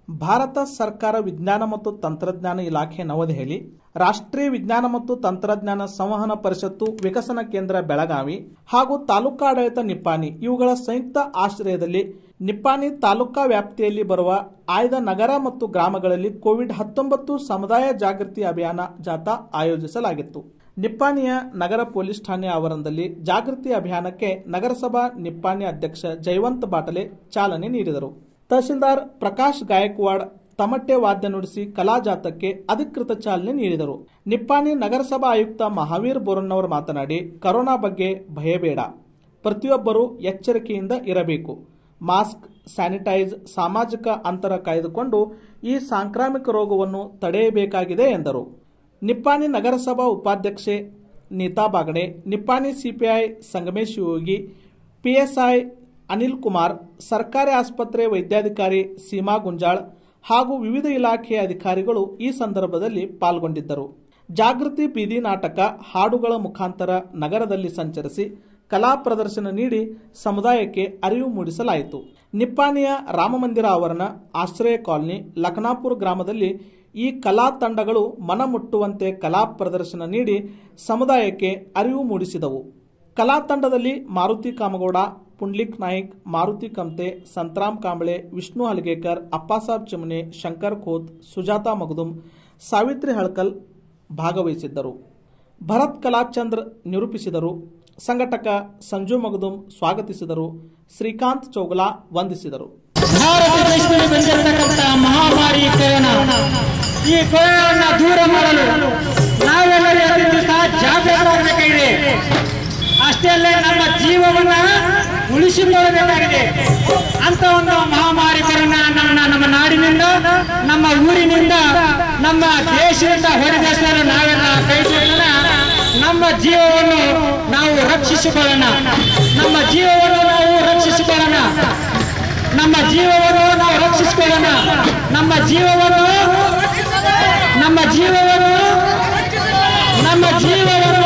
ಭಾರತ ಸರ್ಕಾರ ವಿಜ್ಞಾನ ಮತ್ತು ತಂತ್ರಜ್ಞಾನ ಇಲಾಖೆ ನವದೆಹಲಿ ರಾಷ್ಟ್ರೀಯ ವಿಜ್ಞಾನ ಮತ್ತು ತಂತ್ರಜ್ಞಾನ ಸಂವಹನ ಪರಿಷತ್ತು ವಿಕಸನ ಕೇಂದ್ರ ಬೆಳಗಾವಿ ಹಾಗೂ ತಾಲೂಕಾಡಳಿತ ನಿಪ್ಪಾಣಿ ಇವುಗಳ ಸಂಯುಕ್ತ ಆಶ್ರಯದಲ್ಲಿ ನಿಪ್ಪಾಣಿ ತಾಲೂಕಾ ವ್ಯಾಪ್ತಿಯಲ್ಲಿ ಬರುವ ಆಯ್ದ ನಗರ ಮತ್ತು ಗ್ರಾಮಗಳಲ್ಲಿ ಕೋವಿಡ್ ಹತ್ತೊಂಬತ್ತು ಸಮುದಾಯ ಜಾಗೃತಿ ಅಭಿಯಾನ ಜಾಥಾ ಆಯೋಜಿಸಲಾಗಿತ್ತು ನಿಪ್ಪಾಣಿಯ ನಗರ ಪೊಲೀಸ್ ಠಾಣೆ ಆವರಣದಲ್ಲಿ ಜಾಗೃತಿ ಅಭಿಯಾನಕ್ಕೆ ನಗರಸಭಾ ನಿಪ್ಪಾಣಿ ಅಧ್ಯಕ್ಷ ಜಯವಂತ್ ಬಾಟಲೆ ಚಾಲನೆ ನೀಡಿದರು ತಹಸೀಲ್ದಾರ್ ಪ್ರಕಾಶ್ ಗಾಯಕ್ವಾಡ್ ತಮಟೆ ವಾದ್ಯ ನುಡಿಸಿ ಕಲಾ ಜಾಥಾಕ್ಕೆ ಅಧಿಕೃತ ಚಾಲನೆ ನೀಡಿದರು ನಿಪ್ಪಾಣಿ ನಗರಸಭಾ ಆಯುಕ್ತ ಮಹಾವೀರ್ ಬೋರಣ್ಣವರು ಮಾತನಾಡಿ ಕರೋನಾ ಬಗ್ಗೆ ಭಯಬೇಡ ಪ್ರತಿಯೊಬ್ಬರೂ ಎಚ್ಚರಿಕೆಯಿಂದ ಇರಬೇಕು ಮಾಸ್ಕ್ ಸ್ಯಾನಿಟೈಸ್ ಸಾಮಾಜಿಕ ಅಂತರ ಕಾಯ್ದುಕೊಂಡು ಈ ಸಾಂಕ್ರಾಮಿಕ ರೋಗವನ್ನು ತಡೆಯಬೇಕಾಗಿದೆ ಎಂದರು ನಿಪ್ಪಾಣಿ ನಗರಸಭಾ ಉಪಾಧ್ಯಕ್ಷೆ ನೀತಾ ಬಾಗಡೆ ನಿಪ್ಪಾಣಿ ಸಿಪಿಐ ಸಂಗಮೇಶ್ ಯೋಗಿ ಪಿಎಸ್ಐ ಅನಿಲ್ ಕುಮಾರ್ ಸರ್ಕಾರಿ ಆಸ್ಪತ್ರೆ ವೈದ್ಯಾಧಿಕಾರಿ ಸೀಮಾ ಗುಂಜಾಳ್ ಹಾಗೂ ವಿವಿಧ ಇಲಾಖೆಯ ಅಧಿಕಾರಿಗಳು ಈ ಸಂದರ್ಭದಲ್ಲಿ ಪಾಲ್ಗೊಂಡಿದ್ದರು ಜಾಗೃತಿ ಬೀದಿ ನಾಟಕ ಹಾಡುಗಳ ಮುಖಾಂತರ ನಗರದಲ್ಲಿ ಸಂಚರಿಸಿ ಕಲಾ ಪ್ರದರ್ಶನ ನೀಡಿ ಸಮುದಾಯಕ್ಕೆ ಅರಿವು ಮೂಡಿಸಲಾಯಿತು ನಿಪ್ಪಾಣಿಯ ರಾಮಮಂದಿರ ಆವರಣ ಆಶ್ರಯ ಕಾಲನಿ ಲಖನಾಪುರ ಗ್ರಾಮದಲ್ಲಿ ಈ ಕಲಾ ತಂಡಗಳು ಮನಮುಟ್ಟುವಂತೆ ಕಲಾ ಪ್ರದರ್ಶನ ನೀಡಿ ಸಮುದಾಯಕ್ಕೆ ಅರಿವು ಮೂಡಿಸಿದವು ಕಲಾ ತಂಡದಲ್ಲಿ ಮಾರುತಿ ಕಾಮಗೌಡ ಪುಂಡ್ಲಿಕ್ ನಾಯ್ಕ್ ಮಾರುತಿ ಕಮ್ತೆ ಸಂತರಾಮ್ ಕಾಂಬಳೆ ವಿಷ್ಣು ಹಲಗೇಕರ್ ಅಪ್ಪಾಸಾಬ್ ಚಿಮನೆ ಶಂಕರ್ ಖೋತ್ ಸುಜಾತಾ ಮಗದುಂ ಸಾವಿತ್ರಿ ಹಳ್ಕಲ್ ಭಾಗವಹಿಸಿದ್ದರು ಭರತ್ ಕಲಾಚಂದ್ರ ನಿರೂಪಿಸಿದರು ಸಂಘಟಕ ಸಂಜು ಮಗದುಂ ಸ್ವಾಗತಿಸಿದರು ಶ್ರೀಕಾಂತ್ ಚೌಗಲಾ ವಂದಿಸಿದರು ಭಾರತ ದೇಶದಲ್ಲಿ ಬಂದಿರತಕ್ಕಂಥ ಮಹಾಮಾರಿ ಕೊರೋನಾ ಈ ಕೊರೋನಾವನ್ನು ದೂರ ಮಾಡಲು ನಾವೆಲ್ಲರೂ ಇವತ್ತಿನ ದಿವಸ ಜಾಗೃತರಾಗಬೇಕಾಗಿದೆ ಅಷ್ಟೇ ಅಲ್ಲ ನಮ್ಮ ಜೀವವನ್ನ ಉಳಿಸಿಕೊಳ್ಳಬೇಕಾಗಿದೆ ಅಂತ ಒಂದು ಮಹಾಮಾರಿ ಕೊರೋನಾ ನಮ್ಮ ನಮ್ಮ ನಾಡಿನಿಂದ ನಮ್ಮ ಊರಿನಿಂದ ನಮ್ಮ ದೇಶದಿಂದ ಹೊರ ದೇಶದಲ್ಲೂ ನಾವೆಲ್ಲ ಕೈ ಜೋಡಿಸೋಣ. ನಮ್ಮ ಜೀವವನ್ನು ನಾವು ರಕ್ಷಿಸಿಕೊಳ್ಳೋಣ ನಮ್ಮ ಜೀವವನ್ನು ನಾವು ರಕ್ಷಿಸಿಕೊಳ್ಳೋಣ ನಮ್ಮ ಜೀವವನ್ನು ನಾವು ರಕ್ಷಿಸಿಕೊಳ್ಳೋಣ ನಮ್ಮ ಜೀವವನ್ನು ನಮ್ಮ ಜೀವವನ್ನು ನಮ್ಮ ಜೀವವನ್ನು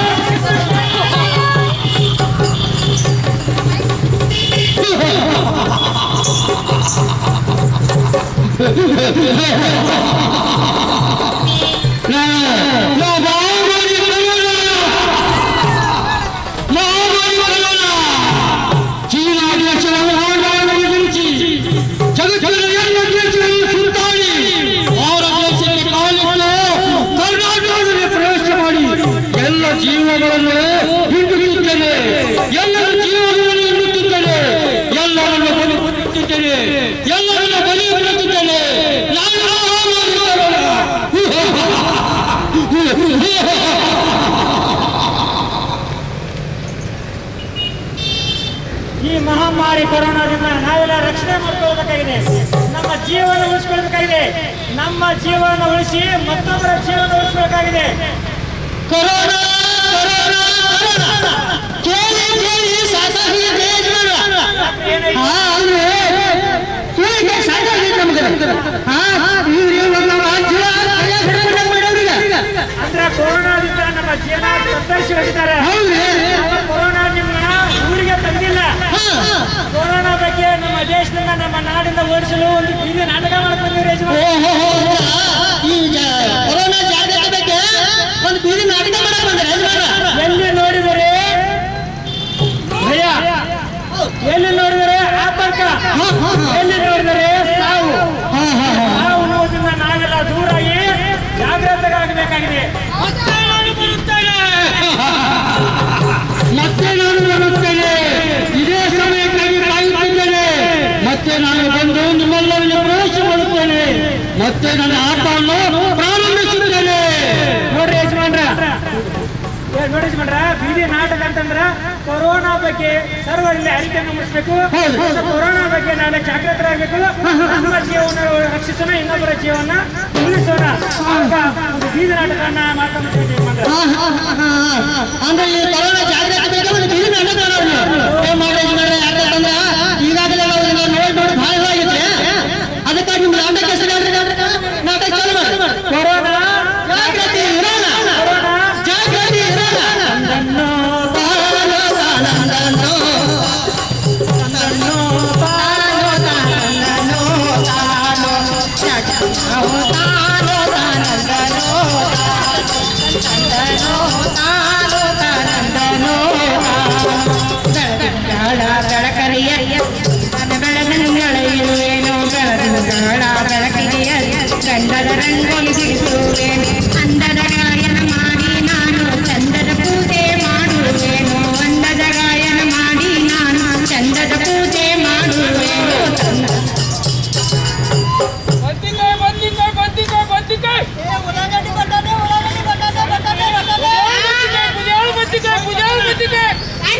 ಎಲ್ಲ ಜೀವಗಳನ್ನು ಹಿಂದುತ್ತೇನೆ ಎಲ್ಲರ ಜೀವಗಳನ್ನು ಹಿಂದುತ್ತೇನೆ ಎಲ್ಲರನ್ನು ಬಲಿ ಕೊಡುತ್ತೇನೆ ಎಲ್ಲರನ್ನು ಬಲಿ ಕೊಡುತ್ತೇನೆ ಈ ಮಹಾಮಾರಿ ಕೊರೋನಾದಿಂದ ನಾವೆಲ್ಲ ರಕ್ಷಣೆ ಮಾಡ್ಕೊಳ್ಬೇಕಾಗಿದೆ ನಮ್ಮ ಜೀವನ ಉಳಿಸ್ಕೊಳ್ಬೇಕಾಗಿದೆ ನಮ್ಮ ಜೀವನ ಉಳಿಸಿ ಮತ್ತೊಬ್ಬರ ಜೀವನ ಉಳಿಸಬೇಕಾಗಿದೆ ಕೊರೋನಾ ಕೊರೋನಾ ಕೊರೋನಾ ಕೇಳಿ ಕೇಳಿ ಸಾಕಾಗಿ ಅಂದ್ರೆ ಕೊರೋನಾದಿಂದ ನಮ್ಮ ಜೀವನ ತತ್ತರಿಸಿ ಹೋಗಿದ್ದಾರೆ ಕೊರೋನಾ ನಿಮ್ಮನ್ನ ಊರಿಗೆ ತಂದಿಲ್ಲ ಕೊರೋನಾ ಬಗ್ಗೆ ನಮ್ಮ ದೇಶದಿಂದ ನಮ್ಮ ನಾಡಿಂದ ಓಡಿಸಲು ಒಂದು ಬೀದಿ ನಾಟಕ ಮಾಡ್ಕೊಂಡಿವಿ ಕೊರೋನಾ ಜಾಗೃತಿ ಬಗ್ಗೆ ಒಂದು ಬೀದಿ ನಾಟಕ ಮಾಡಕ್ ಬಂದ್ರೆ ಎಲ್ಲಿ ನೋಡಿದರೆ ಭಯ ಎಲ್ಲಿ ನೋಡಿದರೆ ಆತಂಕ ಎಲ್ಲಿ ನೋಡಿದರೆ ಸಾವು ಸಾವು ನೋವುದಿಂದ ನಾವೆಲ್ಲ ದೂರಾಗಿ ಜಾಗೃತರಾಗಬೇಕಾಗಿದೆ ಮತ್ತೆ ನಾನು ಬರುತ್ತೇನೆ ಮತ್ತೆ ನಾನು ಬರುತ್ತೇನೆ ಇದೇ ಸಮಯಕ್ಕಾಗಿ ಕಾಯುತ್ತಿದ್ದೇನೆ ಮತ್ತೆ ನಾನು ಬಂದು ನಿಮ್ಮೆಲ್ಲರಿಗೆ ಪ್ರವೇಶ ಮಾಡುತ್ತೇನೆ ಮತ್ತೆ ನನ್ನ ಆಟವನ್ನು ಪ್ರಾರಂಭಿಸುತ್ತೇನೆ ನೋಡ್ರಿ ಯಜಮಾನ್ರ ಏ, ನೋಡಿ ಯಜಮಾನ್ರ ಬೀದಿ ನಾಟಕ ಅಂತಂದ್ರ ಕೊರೋನಾ ಬಗ್ಗೆ ಸರ್ವರಲ್ಲಿ ಅರಿಕೆಯನ್ನು ಮೂಡಿಸ್ಬೇಕು ಹೌದು. ಕೊರೋನಾ ಬಗ್ಗೆ ನಾಳೆ ಜಾಗೃತರಾಗಬೇಕು ನಮ್ಮ ಜೀವನ ರಕ್ಷಿಸೋಣ ಇನ್ನೊಬ್ಬರ ಜೀವನ ಉಳಿಸೋಣ ಆಗ ಒಂದು ಬೀದಿ ನಾಟಕವನ್ನ ಮಾಡ್ಕೊಂಡು ಯಜಮಾನ್ರ ಅಂದ್ರೆ ಈ ಕೊರೋನಾ ಜಾಗೃತಿ ಬಗ್ಗೆ ಒಂದು ಬೀದಿ ನಾಟಕ ಮಾಡೋಣ. ಏನ್ ಮಾಡೋದು ನೋಡ್ರಿ, ಯಾಕಂದ್ರೆ ಈಗಾಗಲೇ ನಾವು ಇದನ್ನ ನೋಡಿ ನೋಡಿ ಬಹಳ ಆಗಿದ್ರೆ ಅದಕ್ಕಾಗಿ ನಿಮ್ಮ ನಾಟಕ ಹೆಸರು ಹೇಳ್ರಿ ನಾಟಕ ನಾಟಕ ಚಾಲು ಮಾಡಿ ಕೊರೋನಾ ಜಾಗೃತಿ ಇರೋಣ ಕೊರೋನಾ ಜಾಗೃತಿ ಇರೋಣ ನನ್ನನ್ನು ನನ್ನನ್ನು ನನ್ನನ್ನು ತಾನೋ ತಾನಂದನೋ ತಂದನೋ ತಾನೋ ತಾನಂದನೋ ಬೆಳದಿಂಗಳ ಬೆಳಕರಿಯ ಬೆಳಗಂಗಳೇನು ಬೆಳದಿಂಗಳ ಬೆಳಕಿಗೆ ಗಂಡದ ರಂಗೋಲಿ ಬಿಡಿಸುವೇನು ಅಂದದ ಗಾಯನ ಮಾಡಿ ನಾನು ಚಂದದ ಪೂಜೆ ಮಾಡುವೇನು ಅಂದದ ಗಾಯನ ಮಾಡಿ ನಾನು ಚಂದದ ಪೂಜೆ ಮಾಡುವೇನು ಬದ್ನಿಕಾಯಿ ಬದ್ನಿಕಾಯಿ ಬದ್ನಿಕಾಯಿ ಬದ್ನಿಕಾಯಿ ಪುಜಾಳು ಬದ್ನಿಕಾಯಿ ಪುಜಾಳು ಬದ್ನಿಕಾಯಿ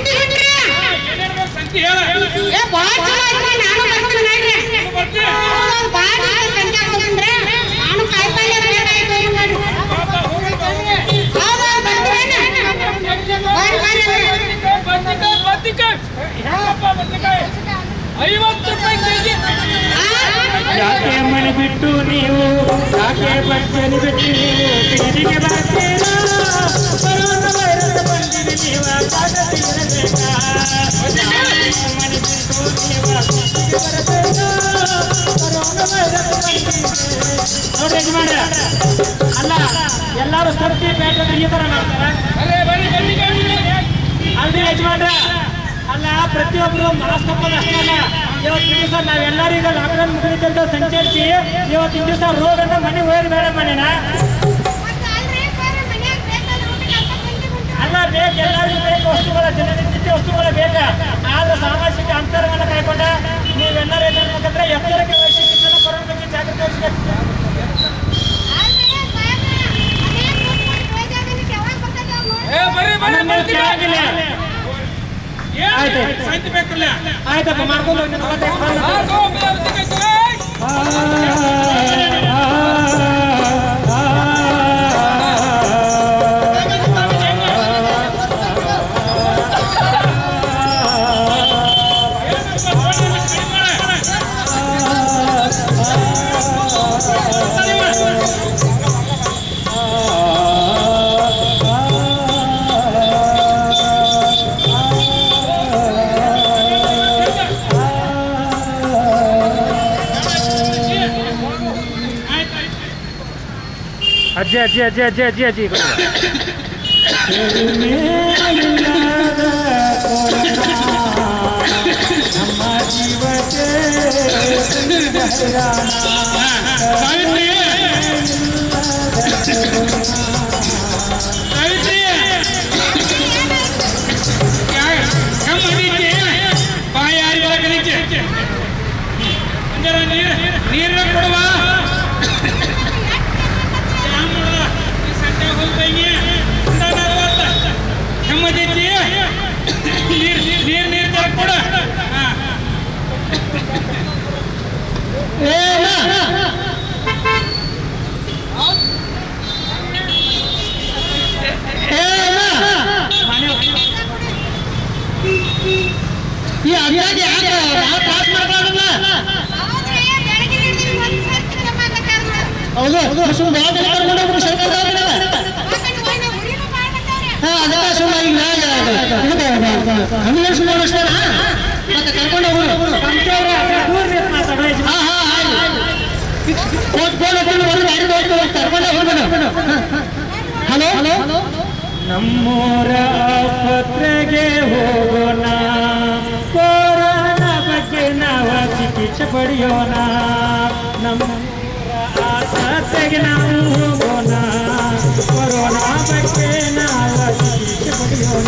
ಸಂತಿ ಹೇಳ ಏ ಬಾಳ ಚಲೋ ಐತ್ರಿ ನಾನು ಬರ್ತೀನಿ ನೋಡ್ರಿ ಬರ್ತೀನಿ ಹೌದೌದು, ಬಾಳ ದಿವ್ಸ ಸಂಜೆ ಬಂದ್ರೆ ನಾನು ಕಾಯಿಪಲ್ಲೆ ಬೇಕಾಯ್ತು ಏನ್ ಮಾಡ್ರಿ ಹೌದೌದು, ಬರ್ತೀರೇನ? ಬರ್ರಿ, ಬರ್ರಿ. ಬದ್ನಿಕಾಯಿ ಬದ್ನಿಕಾಯಿ ಹೆಂಗಪ್ಪ ಬದ್ನಿಕಾಯಿ ಐವತ್ತು ರೂಪಾಯಿ ಕೆಜಿ ಯಾಕೆ ಮನೆ ಬಿಟ್ಟು ನೀವು ಯಾಕೆ ಬರ್ತೇನೆ ಬಿಟ್ಟು ನೀವು ಬೀದಿಗೆ ಬರ್ತೀರಾ ಕೊರೋನಾ ವೈರಸ್ ಬಂದಿದೆ ನೀವು ಜಾಗೃತಿಗಿರಬೇಕಾ? ಯಾಕೆ ಮನೆ ಬಿಟ್ಟು ನೀವು ಬೀದಿಗೆ ಬರಬೇಕಾ? ಕೊರೋನಾ ವೈರಸ್ ಬಂದಿದೆ. ನೋಡ್ರಿ ಯಜಮಾನ್ರೆ, ಅಲ್ಲ ಎಲ್ಲಾರು ಸತ್ತಿ ಬೇಕಂದ್ರೆ ಈ ತರ ಮಾಡ್ತಾರ ಅಲ್ರಿ ಯಜಮಾನ್ರ ಅಲ್ಲ ಪ್ರತಿಯೊಬ್ರು ಮಾಸ್ಕ್ ಹಾಕೋದು ಅಷ್ಟೇ ಅಲ್ಲ ಇವತ್ತಿನ ದಿವಸ ನಾವೆಲ್ಲರೂ ಈಗ ಲಾಕ್ಡೌನ್ ಮುಗಿದಂತ ಸಂಚರಿಸಿ ಇವತ್ತಿನ ದಿವಸ ರೋಗನ ಮನೆ ಹೋಗಿ ಬೇಡ ಮನೆನ ಅಲ್ಲ ಬೇಕು ಎಲ್ಲರಿಗೂ ಬೇಕು ವಸ್ತುಗಳ ದಿನನಿತ್ಯ ವಸ್ತುಗಳ ಬೇಕ ಆದ್ರೆ ಸಾಮಾಜಿಕ ಅಂತರವನ್ನು ಕಾಯ್ಕೊಂಡ ನೀವೆಲ್ಲರೂ ಏನ್ ಮಾಡ್ಬೇಕಂದ್ರೆ ಎಚ್ಚರಿಕೆ ವಹಿಸಿ ಇದನ್ನ ಕೊರೋನಾ ಬಗ್ಗೆ ಜಾಗೃತಿ ವಹಿಸ್ಬೇಕು ಆಮೇಲೆ ಕೇಳಂಗಿಲ್ಲ. ಆಯ್ತು ಆಯ್ತಪ್ಪ ಮಾಡ್ಕೊಂಡು ಹೋಗಿ ಮತ್ತೆ ಅಜ್ಜಿ ಅಜ್ಜಿ ಅಜ್ಜಿ ಅಜ್ಜಿ ಅಜ್ಜಿ ಅಜ್ಜಿ ನಮ್ಮ ಜೀವಕ್ಕೆ ನೀರ ಕೊಡುವ ನೆಮ್ಮದಿ ನೀರ್ ನೀರ್ ನೀರ್ ತರ ಕೊಡ ಹಾ ಏನ? ಏನ? ಈ ಅದ್ರಾಗ ಯಾಕೆ ಭಾಳ ತ್ರಾಸ ಮಾಡ್ಕೊಳ್ಳೋದಿಲ್ಲ ಹೌದು ಸುಮ್ಮನೆ ಭಾಳ ಜನ ಕರ್ಕೊಂಡು ಹೋಗ್ಬಿಟ್ಟು ಸರ್ಕಾರ ದವಾಖಾನೆಗೆ. ಹಾ ಅದಕ್ಕೆ ಸುಮ್ಮನೆ ಈಗ ಆಂಬುಲೆನ್ಸ್ ಮಾಡಿಸ್ತಾರ ಮತ್ತೆ ಕರ್ಕೊಂಡು ಹೋಗೋರು ಹಾ ಹಾ ಆಯ್ತು ಫೋನ್ ಫೋನ್ ಫೋನ್ ಒಂದು ಗಾಡಿ ನೋಡ್ಕೊಂಡು ಕರ್ಕೊಂಡು ಹೋಗ್ಬಿಡು ಹಲೋ ಹಲೋ ನಮ್ಮೂರ ಆಸ್ಪತ್ರೆಗೆ ಹೋಗೋಣ ಕೊರೋನಾ ಬಗ್ಗೆ ನಾವು ಚಿಕಿತ್ಸೆ ಪಡೆಯೋಣ ನಮ್ಮೂರ ಆಸ್ಪತ್ರೆಗೆ ನಾವು ಹೋಗೋಣ ಕೊರೋನಾ ಬಗ್ಗೆ ನಾವು ಚಿಕಿತ್ಸೆ ಪಡೆಯೋಣ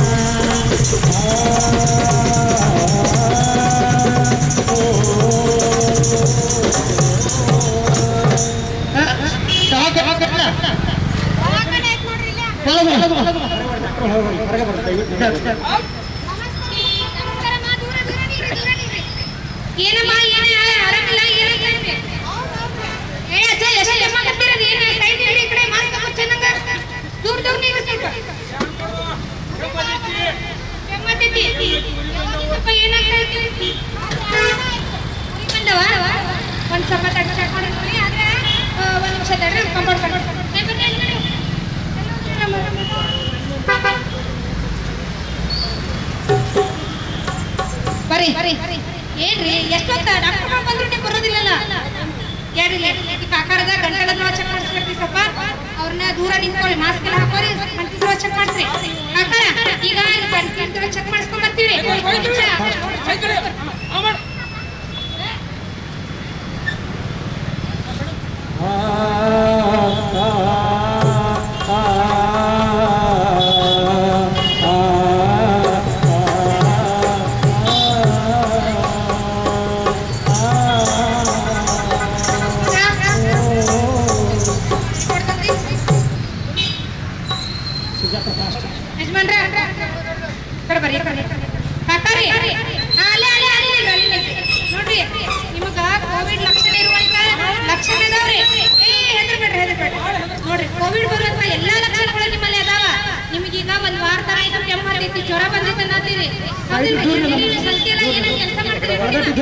ಏನಮ್ಮ ಏನ ಆರಾಮಿಲ್ಲ ಏನಾಗೈತಿ ಏ ಅಜ್ಜ ಎಷ್ಟು ಜಮ ಕತ್ತಿರೋದು ಏನ ಸೈಡ್ ಹೇಳಿ ಈ ಕಡೆ ಮಾಸ್ಕ್ ಹಾಕೋ ಚೆನ್ನಾಗ ದೂರ ದೂರ ನೀವು ಸ್ವಲ್ಪ ಕೆಮ್ಮತ್ತೈತಿ ಸ್ವಲ್ಪ ಏನಾಗ್ತೈತಿ ಉರಿ ಬಂದವ ಒಂದ್ ಸ್ವಲ್ಪ ತಗ ಚೆಕ್ ಮಾಡಿದ್ವಿ ಆದ್ರೆ ಆ, ಒಂದ್ ನಿಮಿಷ ತಡ್ರಿ ಕಂಪೌಂಡ್ ಬರ್ರಿ ಬರ್ರಿ ಏನ್ರಿ ಎಷ್ಟೊತ್ತ ಡಾಕ್ಟರ್ ಬಂದ್ರು ನೀವು ಬರೋದಿಲ್ಲಲ್ಲ ಯಾರಿಲ್ಲ ಈ ಕಾಕಾರದ ಮಾತಾಡೋದ್ರ ಚೆಕ್ ಮಾಡಿಸ್ಬೇಕ್ರಿ ಸ್ವಲ್ಪ ಅವ್ರನ್ನ ದೂರ ನಿಂತ್ಕೊಳ್ಳಿ ಮಾಸ್ಕ್ ಎಲ್ಲ ಹಾಕೋರಿ ಕಂಟಿನ್ಯೂ ಚೆಕ್ ಮಾಡಿಸ್ರಿ ಅಕ್ಕ ಈಗ ಕಂಟಿನ್ಯೂ ಚೆಕ್ ಮಾಡಿಸ್ಕೊಂಡ್ ಬರ್ತೀವಿ ಯಜಮಾನ್ರ ಕಡೆ ಬರ್ರಿ ಕಡೆ ಕಾಕಾರಿ ಹಾ, ಅಲ್ಲೇ ಅಲ್ಲೇ ಅಲ್ಲೇ ಇಲ್ರಿ, ಅಲ್ಲೇ ನಿಲ್ರಿ. ನೋಡ್ರಿ ನಿಮಗ ಕೋವಿಡ್ ಲಕ್ಷಣ ಇರುವಂತ ಲಕ್ಷಣ ಅದಾವ್ರಿ ಏ ಹೆದರ್ಬೇಡ್ರಿ ಹೆದರ್ಬೇಡ್ರಿ ನೋಡ್ರಿ ಕೋವಿಡ್ ಬರುವಂತ ಎಲ್ಲಾ ಲಕ್ಷಣಗಳು ನಿಮ್ಮಲ್ಲಿ ಅದಾವ ನಿಮಗೀಗ ಒಂದ್ ವಾರ ತರ ಇದು ಕೆಮ್ಮು ಹತ್ತೈತಿ ಜ್ವರ ಬಂದೈತೆ ಅನ್ನತ್ತೀರಿ ಹೌದಿಲ್ರಿ? ಎಲ್ಲಿ ನೀವು ಸಂತೆ ಎಲ್ಲ ಏನೇನ್ ಕೆಲಸ ಮಾಡ್ತೀರಿ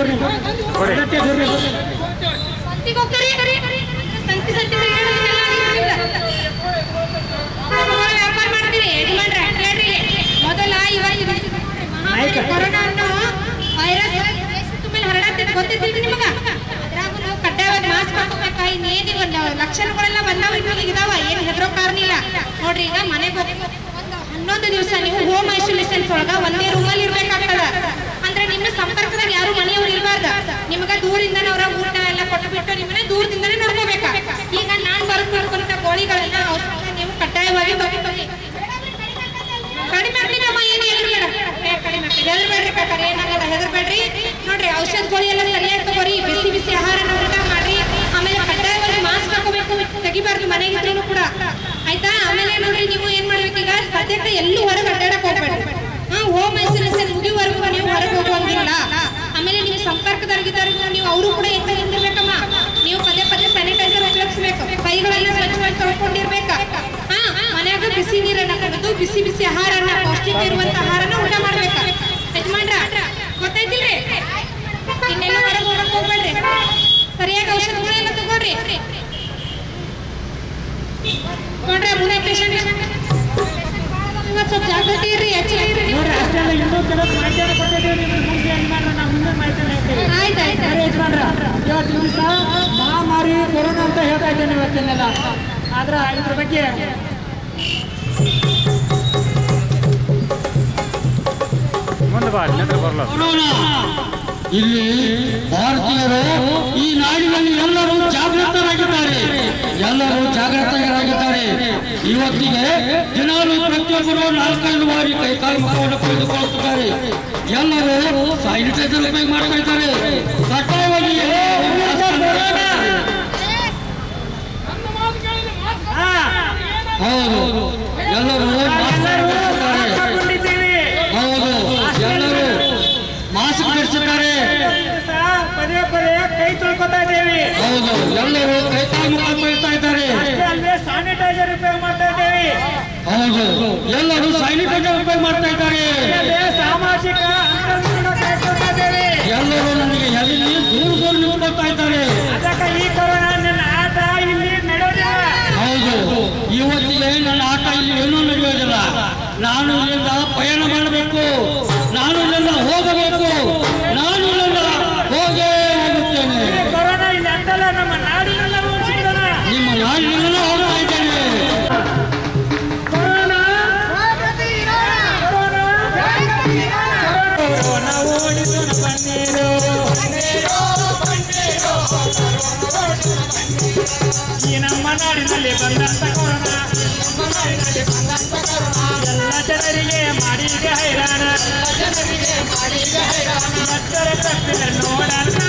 ಸಂತಿಗೆ ಹೋಗ್ತೀರಿ ಸಂತಿ ಸಂತಿ ತಿರ್ಗಾಡೋದಕ್ಕೆಲ್ಲ ಆಗಿರೋದಿಲ್ಲ. ಸುಮಾರು ವ್ಯಾಪಾರ ಮಾಡ್ತೀರಿ ಯಜಮಾನ್ರೆ ಹೇಳ್ರಿ ಮೊದಲ ಇವಾಗ ಮಹಾಮಾರಿ ಕೊರೋನಾ ಅನ್ನೋ ವೈರಸ್ ದೇಶದ ಮೇಲೆ ಹರಡತ್ತೈತೆ ಗೊತ್ತಿದ್ದಿಲ್ರಿ ನಿಮಗ ಅದ್ರಾಗೂ ನಾವು ಕಡ್ಡಾಯವಾಗಿ ಮಾಸ್ಕ್ ಹಾಕೋಬೇಕ ಇನ್ನೇನು ಒಂದು ಲಕ್ಷಣಗಳೆಲ್ಲ ಬಂದಾವ ಇವಾಗ ಇದಾವ ಏನು ಹೆದರೋ ಕಾರಣ ಇಲ್ಲ ನೋಡ್ರಿ ಈಗ ಮನೆಗೆ ಹೋಗಿ ಒಂದು ಹನ್ನೊಂದು ದಿವಸ ನೀವು ಹೋಮ್ ಐಸೋಲೇಷನ್ ಒಳಗ ಒಂದೇ ರೂಮಲ್ಲಿ ಇರ್ಬೇಕಾಗ್ತದ ಅಂದ್ರೆ ನಿಮ್ಮ ಸಂಪರ್ಕದಾಗ ಯಾರು ಮನೆಯವ್ರು ಇರಬಾರ್ದ ನಿಮಗ ದೂರಿಂದನೇ ಅವರ ಊಟ ಎಲ್ಲ ಕೊಟ್ಟು ಬಿಟ್ಟು ನಿಮ್ಮನ್ನ ದೂರದಿಂದನೇ ನೋಡ್ಕೋಬೇಕ ಈಗ ನಾನ್ ಬರದ್ ಮಾಡ್ಕೊಂತ ಗೋಳಿಗಳನ್ನ ಔಷಧ ನೀವು ಕಡ್ಡಾಯವಾಗಿ ತಗೋತೀವಿ ಕಡಿಮೆ ಆಗ್ಲಿಲ್ಲಮ್ಮ ಏನು ಹೆದರ್ಬೇಡ ಏ, ಕಡಿಮೆ ಆಗ್ತದೆ. ಹೆದರ್ಬೇಡ್ರಿ ಕಾಕಾರ ಏನಾಗಲ್ಲ ಹೆದರ್ಬೇಡ್ರಿ ನೋಡ್ರಿ ಔಷಧ ಗೋಳಿ ಎಲ್ಲ ಸರಿಯಾಗಿ ತಗೋರಿ ಬಿಸಿ ಬಿಸಿ ಆಹಾರನ ಊಟ ಮಾಡ್ರಿ ಆಮೇಲೆ ಕಡ್ಡಾಯವಾಗಿ ಮಾಸ್ಕ್ ಹಾಕೋಬೇಕು ತೆಗಿಬಾರ್ದು ಮನೆಗಿದ್ರು ಕೂಡ ಆಯ್ತಾ ಆಮೇಲೆ ನೋಡ್ರಿ ನೀವು ಏನ್ ಮಾಡ್ಬೇಕೀಗ ಸದ್ಯಕ್ಕೆ ಎಲ್ಲೂ ಹೊರಗೆ ಅಡ್ಡಾಡಕ್ ಹೋಗ್ಬೇಡ್ರಿ ಹಾ ಹೋಮ್ ಐಸೋಲೇಷನ್ ಮುಗಿಯುವವರೆಗೂ ನೀವು ಹೊರಗೆ ಹೋಗುವಂಗಿಲ್ಲ ಆಮೇಲೆ ನೀವು ಸಂಪರ್ಕದಲ್ಲಿದ್ದವರಿಗೂ ನೀವು ಅವರು ಕೂಡ ಎಚ್ಚರಿಕೆಯಿಂದಿರ್ಬೇಕಮ್ಮ ನೀವು ಪದೇ ಪದೇ ಸ್ಯಾನಿಟೈಸರ್ ಉಪಯೋಗಿಸ್ಬೇಕು ಕೈಗಳೆಲ್ಲ ಸ್ವಚ್ಛವಾಗಿ ತೊಳ್ಕೊಂಡಿರ್ಬೇಕು ಹಾ ಮನ್ಯಾಗ ಬಿಸಿ ನೀರನ್ನ ಕುಡಿದು ಬಿಸಿ ಬಿಸಿ ಆಹಾರನ ಪೌಷ್ಟಿಕ ಇರುವಂತ ಆಹಾರನ ಊಟ ಮಾಡ್ಬೇಕು ಯಜಮಾನ್ರ ಗೊತ್ತೈತಿಲ್ರಿ ಇನ್ನೆಲ್ಲ ಹೊರಗೆ ಹೋಗಕ್ ಹೋಗ್ಬೇಡ್ರಿ ಸರಿಯಾಗಿ ಔಷಧಗಳನ್ನ ತಗೋರಿ ನೋಡ್ರಿ ಮುಂದೆ ಪೇಷಂಟ್ ಇವತ್ತು ಸ್ವಲ್ಪ ಜಾಗೃತಿ ಇರ್ರಿ ಎಚ್ಚರ ಇರ್ರಿ ನೋಡ್ರಿ ಅಷ್ಟೆಲ್ಲ ಇನ್ನೂ ಕೆಲವು ಮಾಹಿತಿಯನ್ನು ಕೊಟ್ಟಿದ್ದೀವಿ ನಿಮ್ಗೆ ಮುಗಿಸಿ ಯಜಮಾನ್ರ ನಾವು ಮುಂದೆ ಮಾಹಿತಿ ಹೇಳ್ತೀವಿ ಆಯ್ತು ಆಯ್ತು ಸರಿ ಯಜಮಾನ್ರ ಇವತ್ತು ದಿವಸ ಮಹಾಮಾರಿ ಕೊರೋನಾ ಅಂತ ಹೇಳ್ತಾ ಇದ್ದೇನೆ ಇವತ್ತಿನೆಲ್ಲ ಆದ್ರೆ ಇದ್ರ ಬಗ್ಗೆ ಮುಂದೆ ಬಾ ನೆತ್ರ ಬರಲ್ಲ ಕೊರೋನಾ ಇಲ್ಲಿ ಭಾರತೀಯರು ಈ ನಾಡಿನಲ್ಲಿ ಎಲ್ಲರೂ ಜಾಗೃತರಾಗಿದ್ದಾರೆ ಎಲ್ಲರೂ ಜಾಗೃತರಾಗಿದ್ದಾರೆ ಇವತ್ತಿಗೆ ದಿನಾಲು ಪ್ರತಿಯೊಬ್ಬರು ನಾಲ್ಕೈದು ಬಾರಿ ಕೈಕಾಲು ಮುಖವನ್ನು ಕೊಯ್ದುಕೊಳ್ಳುತ್ತಿದ್ದಾರೆ ಎಲ್ಲರೂ ಸ್ಯಾನಿಟೈಸರ್ ಉಪಯೋಗ ಮಾಡ್ತಾ ಇದ್ದಾರೆ ಕಡ್ಡಾಯವಾಗಿ ಹಾ ಹೌದು ಎಲ್ಲರೂ ಮಾಸ್ಕ್ ಎಲ್ಲರೂ ಧರಿಸಿದ್ದಾರೆ. ಹಾಕೊಂಡಿದ್ದೀವಿ ಹೌದು ಎಲ್ಲರೂ ಮಾಸ್ಕ್ ಧರಿಸಿದ್ದಾರೆ ದಿವಸ ಪದೇ ಪದೇ ಕೈ ತೊಳ್ಕೊತಾ ಇದ್ದೇವೆ ಹೌದು ಎಲ್ಲರೂ ಕೈಕಾಲು ಮುಖ ತೊಳಿತಾ ಇದ್ದಾರೆ ಅಷ್ಟೇ ಅಲ್ಲದೆ ಸ್ಯಾನಿಟೈಸರ್ ಉಪಯೋಗ ಮಾಡ್ತಾ ಇದ್ದೇವೆ ಹೌದು ಎಲ್ಲರೂ ಸ್ಯಾನಿಟೈಸರ್ ಉಪಯೋಗ ಮಾಡ್ತಾ ಇದ್ದಾರೆ ಅಲ್ಲದೆ ಸಾಮಾಜಿಕ ಅಂತರವನ್ನು ಕೂಡ ಕಾಯ್ಕೊಳ್ತಾ ಇದ್ದೇವೆ ಎಲ್ಲರೂ ನನಗೆ ಎಲ್ಲಿ ದೂರ ದೂರ ನಿಂತ್ಕೊಳ್ತಾ ಇದ್ದಾರೆ ಅದಕ್ಕೆ ಈ ಕೊರೋನಾ ನನ್ನ ಆಟ ಇಲ್ಲಿ ನಡೆಯೋದಿಲ್ಲ ಹೌದು ಇವತ್ತಿಗೆ ನನ್ನ ಆಟ ಇಲ್ಲಿ ಏನೂ ನಡೆಯೋದಿಲ್ಲ ನಾನು ಇಲ್ಲಿಂದ ಪಯಣ ಮಾಡಬೇಕು ನಾನು ಇಲ್ಲಿಂದ ಹೋಗಬೇಕು ನಾನು ಇಲ್ಲಿಂದ ಹೋಗೇ ಹೋಗುತ್ತೇನೆ ಈ ಕೊರೋನಾ ಇಲ್ಲಿ ಅಂತಲ್ಲ ನಮ್ಮ ನಾಡಿನೆಲ್ಲ ಉಳಿಸಿಬಿಡೋಣ ನಿಮ್ಮ ನಾಡಿನಿಂದ ಹೋಗ್ತಾ ಇದ್ದೇನೆ ಕೊರೋನಾ ಕೊರೋನಾ ಕೊರೋನಾ ಓಡಿಸೋಣ ಬನ್ನಿರು ಈ ನಮ್ಮ ನಾಡಿನಲ್ಲಿ ಬಂದಂತ ಕೊರೋನಾ ಎಲ್ಲ ಜನರಿಗೆ ಮಾಡಿದೆ ಹೈರಾಣ ಮಕ್ಕಳ ತಪ್ಪಿದ ನೋಡಂತ